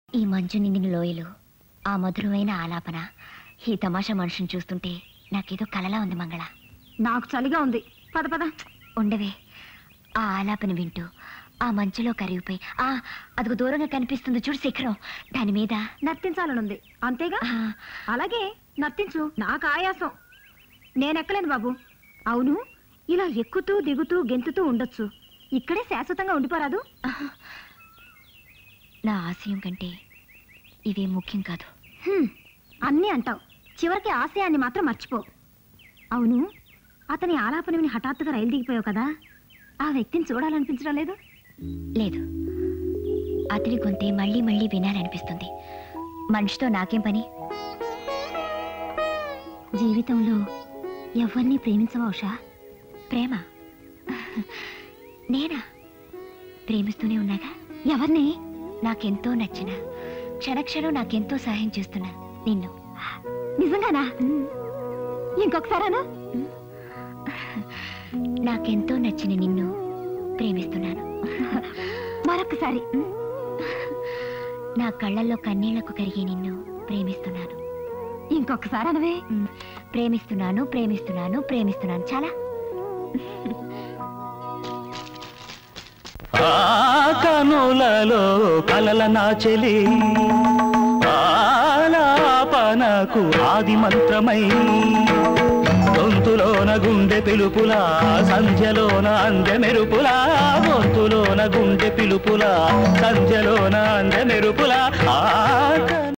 ఈ మంచు నిండిన లోయలు ఆ మధురమైన ఆలాపన ఈ తమాషా మనిషిని చూస్తుంటే నాకేదో కలలా ఉంది మంగళ నాకు చలిగా ఉంది పద పద ఉండవే ఆ ఆలాపన వింటూ ఆ మంచులో కరిగిపోయి ఆ అదిగో దూరంగా కనిపిస్తుంది చూడు శిఖరం దాని మీద నర్తించాలనుంది అంతేగా ఆ, అలాగే నర్తించు నాకు ఆయాసం నేనెక్కలేను బాబు అవును ఇలా ఎక్కుతూ దిగుతూ గెంతుతూ ఉండొచ్చు ఇక్కడే శాశ్వతంగా ఉండిపోరాదు నా ఆశయం కంటే ఇవే ముఖ్యం కాదు హ్మ్, అన్నీ అంటావు చివరికి ఆశయాన్ని మాత్రం మర్చిపో అవును అతని ఆలాపన విని హఠాత్తుగా రైలు దిగిపోయావు కదా ఆ వ్యక్తిని చూడాలనిపించడం లేదు లేదు అతని గొంతే మళ్ళీ మళ్ళీ వినాలనిపిస్తుంది మనిషితో నాకేం పని జీవితంలో ఎవరిని ప్రేమించవా ఉషా ప్రేమ నేనా ప్రేమిస్తూనే ఉన్నాగా ఎవరిని నాకెంతో నచ్చిన క్షణక్షణం నాకెంతో సహాయం చేస్తున్నా నిన్ను నిజంగానా ఇంకొకసారానా నాకెంతో నచ్చిన నిన్ను ప్రేమిస్తున్నాను మరొకసారి నా కళ్ళల్లో కన్నీళ్లకు కరిగే నిన్ను ప్రేమిస్తున్నాను ఇంకొకసారి అనవే మ్, ప్రేమిస్తున్నాను ప్రేమిస్తున్నాను ప్రేమిస్తున్నాను చాలా ఆ కనులలో కలల నాచెలి ఆలాపనకు ఆది మంత్రమై గొంతులోన గుండె పిలుపులా సంధ్యలోన అందె మెరుపులా గొంతులోన గుండె పిలుపులా సంధ్యలోన అందె మెరుపులా ఆ